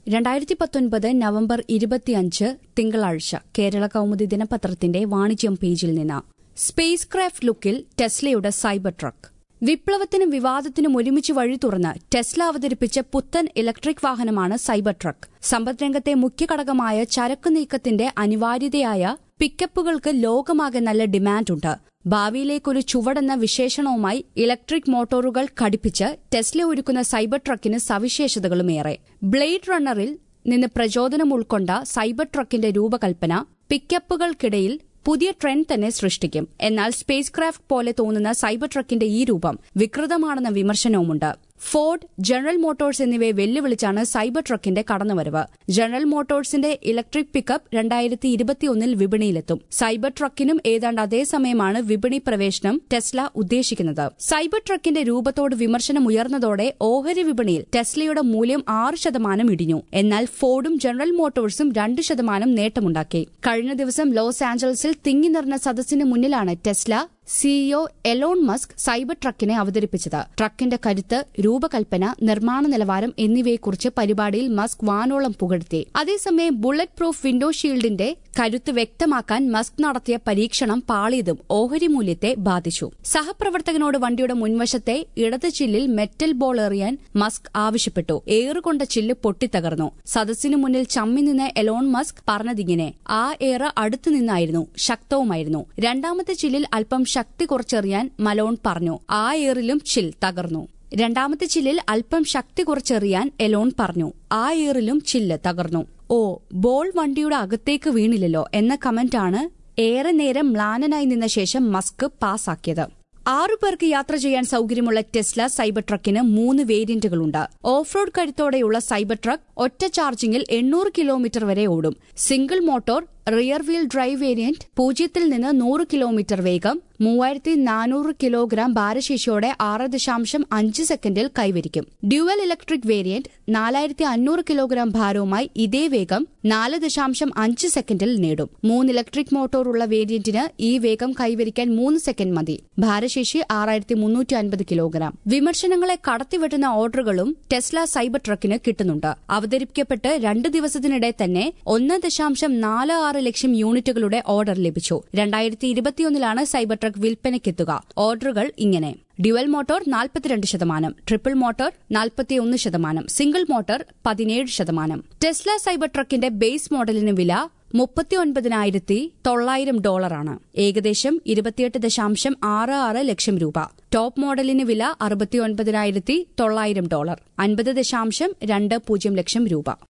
രണ്ടായിരത്തി പത്തൊൻപത് നവംബർ ഇരുപത്തിയഞ്ച് തിങ്കളാഴ്ച കേരള കൗമുദി ദിനപത്രത്തിന്റെ വാണിജ്യം പേജിൽ നിന്ന് സ്പേസ് ക്രാഫ്റ്റ് ലുക്കിൽ ടെസ്ലയുടെ സൈബർ ട്രക്ക് വിപ്ലവത്തിനും വിവാദത്തിനും ഒരുമിച്ച് വഴി തുറന്ന് ടെസ്ല അവതരിപ്പിച്ച പുത്തൻ ഇലക്ട്രിക് വാഹനമാണ് സൈബർ ട്രക്ക് സമ്പദ്രംഗത്തെ മുഖ്യ ഘടകമായ ചരക്കു നീക്കത്തിന്റെ അനിവാര്യതയായ പിക്കപ്പുകൾക്ക് ലോകമാകെ നല്ല ഡിമാൻഡുണ്ട് ഭാവിയിലേക്കൊരു ചുവടെന്ന വിശേഷണവുമായി ഇലക്ട്രിക് മോട്ടോറുകൾ ഘടിപ്പിച്ച് ടെസ്ല ഒരുക്കുന്ന സൈബർ ട്രക്കിന് സവിശേഷതകളുമേറെ ബ്ലേഡ് റണ്ണറിൽ നിന്ന് പ്രചോദനം ഉൾക്കൊണ്ട സൈബർ ട്രക്കിന്റെ രൂപകൽപ്പന പിക്കപ്പുകൾക്കിടയിൽ പുതിയ ട്രെൻഡ് തന്നെ സൃഷ്ടിക്കും എന്നാൽ സ്പേസ് ക്രാഫ്റ്റ് പോലെ തോന്നുന്ന സൈബർ ട്രക്കിന്റെ ഈ രൂപം വികൃതമാണെന്ന വിമർശനവുമുണ്ട് ഫോർഡ് ജനറൽ മോട്ടോഴ്സ് എന്നിവയെ വെല്ലുവിളിച്ചാണ് സൈബർ ട്രക്കിന്റെ കടന്നുവരവ് ജനറൽ മോട്ടോഴ്സിന്റെ ഇലക്ട്രിക് പിക്കപ്പ് രണ്ടായിരത്തി ഇരുപത്തിയൊന്നിൽ വിപണിയിലെത്തും സൈബർ ട്രക്കിനും ഏതാണ്ട് അതേ സമയമാണ് വിപണി പ്രവേശനം ടെസ്ല ഉദ്ദേശിക്കുന്നത് സൈബർ ട്രക്കിന്റെ രൂപത്തോട് വിമർശനം ഉയർന്നതോടെ ഓഹരി വിപണിയിൽ ടെസ്ലയുടെ മൂല്യം ആറ് ശതമാനം ഇടിഞ്ഞു എന്നാൽ ഫോർഡും ജനറൽ മോട്ടോഴ്സും രണ്ട് ശതമാനം നേട്ടമുണ്ടാക്കി കഴിഞ്ഞ ദിവസം ലോസ് ആഞ്ചലസിൽ തിങ്ങി നിറഞ്ഞ സദസ്സിന് മുന്നിലാണ് Tesla CEO Elon Musk cyber ട്രക്കിനെ അവതരിപ്പിച്ചത് ട്രക്കിന്റെ കരുത്ത് രൂപകൽപ്പന നിർമ്മാണ നിലവാരം എന്നിവയെക്കുറിച്ച് പരിപാടിയിൽ മസ്ക് വാനോളം പുകഴ്ത്തി അതേസമയം ബുള്ളറ്റ് പ്രൂഫ് വിൻഡോ ഷീൽഡിന്റെ കരുത്ത് വ്യക്തമാക്കാൻ മസ്ക് നടത്തിയ പരീക്ഷണം പാളിയതും ഓഹരി മൂല്യത്തെ ബാധിച്ചു സഹപ്രവർത്തകനോട് വണ്ടിയുടെ മുൻവശത്തെ ഇടത് ചില്ലിൽ മെറ്റൽ ബോൾ എറിയാൻ മസ്ക് ആവശ്യപ്പെട്ടു ഏറുകൊണ്ട ചില്ല് പൊട്ടിത്തകർന്നു സദസ്സിനു മുന്നിൽ ചമ്മി നിന്ന് എലോൺ മസ്ക് പറഞ്ഞതിങ്ങനെ ആ ഏറ് അടുത്തു നിന്നായിരുന്നു ശക്തവുമായിരുന്നു രണ്ടാമത്തെ ചില്ലിൽ അല്പം ശക്തി കുറച്ചെറിയാൻ മലോൺ പറഞ്ഞു ആ ഏറിലും ചിൽ തകർന്നു രണ്ടാമത്തെ ചില്ലിൽ അല്പം ശക്തി കുറച്ചെറിയാൻ എലോൺ പറഞ്ഞു ആ ഏറിലും ചില്ല് തകർന്നു ഓ ബോൾ വണ്ടിയുടെ അകത്തേക്ക് വീണില്ലല്ലോ എന്ന കമന്റാണ് ഏറെ നേരം മ്ലാനനായി നിന്ന ശേഷം മസ്ക് പാസാക്കിയത് ആറു പേർക്ക് യാത്ര ചെയ്യാൻ സൌകര്യമുള്ള ടെസ്ല സൈബർ ട്രക്കിന് മൂന്ന് വേരിയന്റുകളുണ്ട് ഓഫ് റോഡ് കരുത്തോടെയുള്ള സൈബർ ട്രക്ക് ഒറ്റ ചാർജിംഗിൽ എണ്ണൂറ് കിലോമീറ്റർ വരെ ഓടും single motor rear wheel drive variant പൂജ്യത്തിൽ നിന്ന് നൂറ് കിലോമീറ്റർ വേഗം മൂവായിരത്തി നാനൂറ് കിലോഗ്രാം ഭാരശേഷിയോടെ ആറ് ദശാംശം അഞ്ച് സെക്കൻഡിൽ കൈവരിക്കും ഡ്യുവൽ ഇലക്ട്രിക് വേരിയന്റ് നാലായിരത്തി അഞ്ഞൂറ് കിലോഗ്രാം ഭാരവുമായി ഇതേ വേഗം നാല് ദശാംശം അഞ്ച് സെക്കൻഡിൽ നേടും മൂന്ന് ഇലക്ട്രിക് മോട്ടോർ ഉള്ള വേരിയന്റിന് ഈ വേഗം കൈവരിക്കാൻ മൂന്ന് സെക്കൻഡ് മതി ഭാരശേഷി ആറായിരത്തി മുന്നൂറ്റി അൻപത് കിലോഗ്രാം വിമർശനങ്ങളെ കടത്തിവെട്ടുന്ന ഓർഡറുകളും ടെസ്ല സൈബർ ട്രക്കിന് കിട്ടുന്നുണ്ട് അവതരിപ്പിക്കപ്പെട്ട് രണ്ട് ദിവസത്തിനിടെ തന്നെ ഒന്ന് ദശാംശം നാല് ആറ് ലക്ഷം യൂണിറ്റുകളുടെ ഓർഡർ ലഭിച്ചു രണ്ടായിരത്തി ഇരുപത്തിയൊന്നിലാണ് സൈബർ ട്രക്ക് വിൽപ്പനയ്ക്കെത്തുക ഓർഡറുകൾ ഇങ്ങനെ ഡ്യുവൽ മോട്ടോർ നാൽപ്പത്തിരണ്ട് ശതമാനം ട്രിപ്പിൾ മോട്ടോർ നാൽപ്പത്തിയൊന്ന് ശതമാനം സിംഗിൾ മോട്ടോർ പതിനേഴ് ശതമാനം ടെസ്ല സൈബർ ട്രക്കിന്റെ ബേസ് മോഡലിന് വില മുപ്പത്തിയൊൻപതിനായിരത്തി തൊള്ളായിരം ഡോളറാണ് ഏകദേശം ഇരുപത്തിയെട്ട് ദശാംശം ആറ് ആറ് ലക്ഷം രൂപ ടോപ്പ് മോഡലിന് വില അറുപത്തിയൊൻപതിനായിരത്തി തൊള്ളായിരം ഡോളർ അൻപത് ദശാംശം രണ്ട് പൂജ്യം ലക്ഷം രൂപ